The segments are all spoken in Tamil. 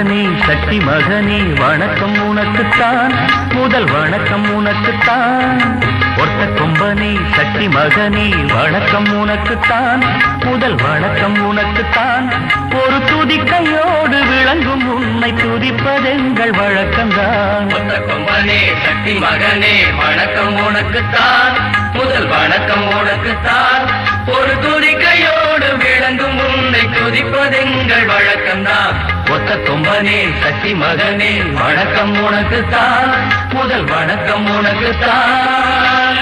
கொம்பனே சக்தி மகனே வணக்கம் உனக்குத்தான் முதல் வணக்கம் உனக்குத்தான் ஒட்ட கொம்பனே சக்தி மகனே வணக்கம் உனக்குத்தான் முதல் வணக்கம் உனக்குத்தான் ஒரு துதிக்கையோடு விளங்கும் உன்னை துதிப்பதெங்கள் வழக்கம்தான் ஒத்த கொம்பனே சக்தி மகனே வணக்கம் உனக்குத்தான் முதல் வணக்கம் உனக்குத்தான் ஒரு துதிக்கையோடு விளங்கும் உன்னை துதிப்பதெங்கள் வழக்கம்தான் ஒத்த கொம்பனே சக்தி மகனே வணக்கம் உனக்குத்தான் முதல் வணக்கம் உனக்குத்தான்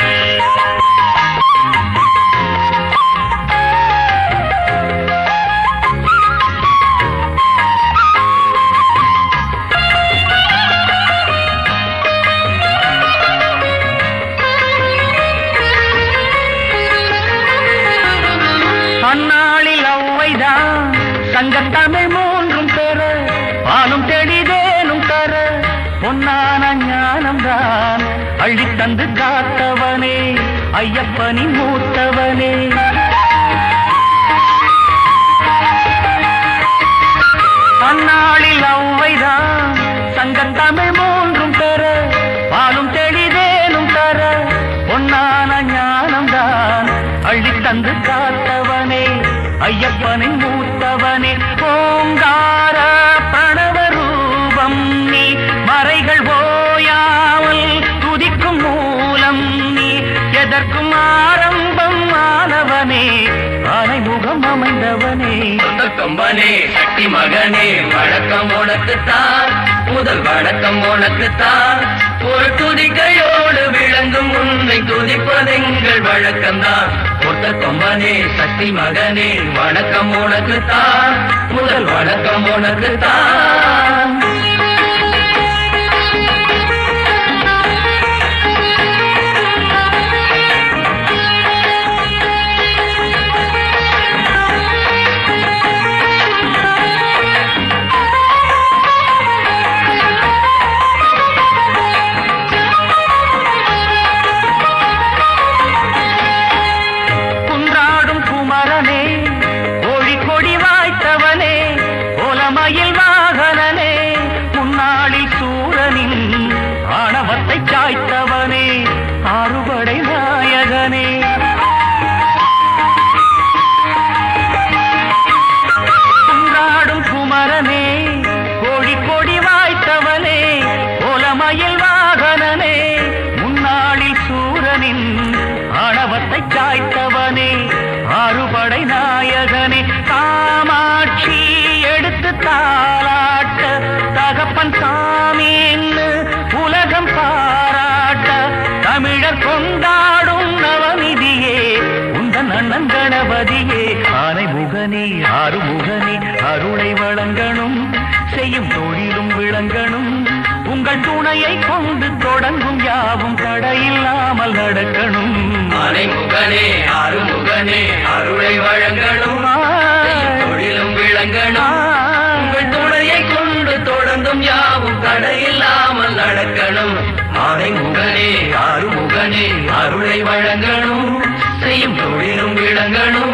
அந்நாளில் ஔவைதான் சங்கத்தமிழ் மூன்றும் பெற பாலும் தெளிதேனும் தர பொன்னான ஞானம்தான் அள்ளித் தந்து காத்தவனே ஐயப்பனின் மூத்தவனே அந்நாளில் ஔவைதான் சங்கத்தமிழ் மூன்றும் பெற பாலும் தெளிதேனும் தர பொன்னான ஞானம்தான் அள்ளித் தந்து காத்தவனே ஐயப்பனின் மூத்தவனே ஓங்கார பிரணவ ரூபம் நீ மறைகள் ஓயாமல் துதிக்கும் மூலம் நீ எதற்கும் ஆரம்பம் ஆனவனே ஆனைமுகம் அமைந்தவனே ஒத்த கொம்பனே சக்தி மகனே வணக்கம் உனக்குத்தான் முதல் வணக்கம் உனக்குத்தான் ஒரு துதிக்கையோடு விளங்கும் உன்னை துதிப்பதெங்கள் வழக்கம்தான் ஒத்த கொம்பனே சக்தி மகனே வணக்கம் உனக்குத்தான் முதல் வணக்கம் உனக்குத்தான் குன்றாடும் குமரனே கோழி கொடி வாய்த்தவனே கோலமயில் வாகனனே முன்னாளில் சூரனின் ஆணவத்தை சாய்த்தவனே ஆறுபடை நாயகனே குன்றாடும் குமரனே கோழி கொடி வாய்த்தவனே கோலமயில் வாகனனே முன்னாளில் சூரனின் ஆணவத்தை சாய்த்தவனே ஆறுபடை நாயகனே காமாட்சி எடுத்து தாளாட்ட தகப்பன் சாமின்னு உலகம் பாராட்ட தமிழர் கொண்டாடும் நவநிதியே உந்தன் அண்ணன் கணபதியே ஆனை முகனே ஆறு முகனே அருளை வழங்கணும் செய்யும் தொழிலும் விளங்கணும் உங்கள் துணையை கொண்டு தொடங்கும் யாவும் தடையில்லாமல் நடக்கணும் ஆனை முகனே ஆறுமுகனே அருளை வழங்கணும் செய்யும் தொழிலும் விளங்கணும் உங்கள் துணையை கொண்டு தொடர்ந்தும் யாவும் தடையில்லாமல் நடக்கணும் ஆனை முகனே ஆறுமுகனே அருளை வழங்கணும் செய்யும் தொழிலும் விளங்கணும்